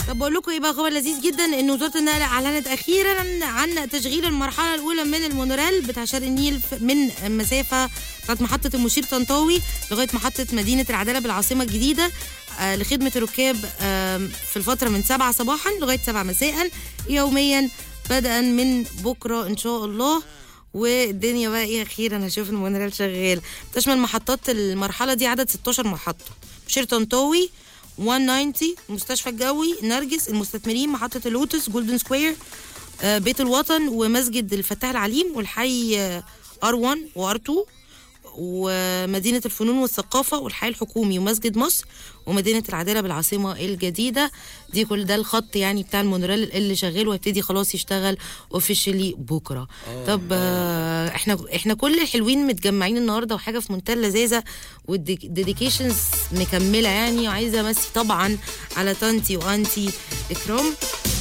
طب بقول لكم ايه بقى خبر لذيذ جدا ان وزاره النقل اعلنت اخيرا عن تشغيل المرحله الاولى من المونوريل بتاع شرق النيل ف- من مسافه بتاعت محطه المشير طنطاوي لغايه محطه مدينه العداله بالعاصمه الجديده آه، لخدمه الركاب آم، في الفتره من 7 صباحا لغايه 7 مساء يوميا بدءا من بكره ان شاء الله والدنيا بقى ايه اخيرا هشوف المونوريل شغال تشمل محطات المرحله دي عدد 16 محطه مشير طنطاوي 190 المستشفى الجوي نرجس المستثمرين محطة اللوتس جولدن سكوير آه، بيت الوطن ومسجد الفتاح العليم والحي ار 1 وار 2 ومدينة الفنون والثقافة والحي الحكومي ومسجد مصر ومدينة العدالة بالعاصمة الجديدة دي كل ده الخط يعني بتاع المونوريل اللي شغال وهيبتدي خلاص يشتغل اوفيشلي بكرة طب آه، احنا احنا كل الحلوين متجمعين النهارده وحاجة في منتهى اللذاذة والديديكيشنز مكملة يعني عايزة امسي طبعا على طنطي وانتي اكرام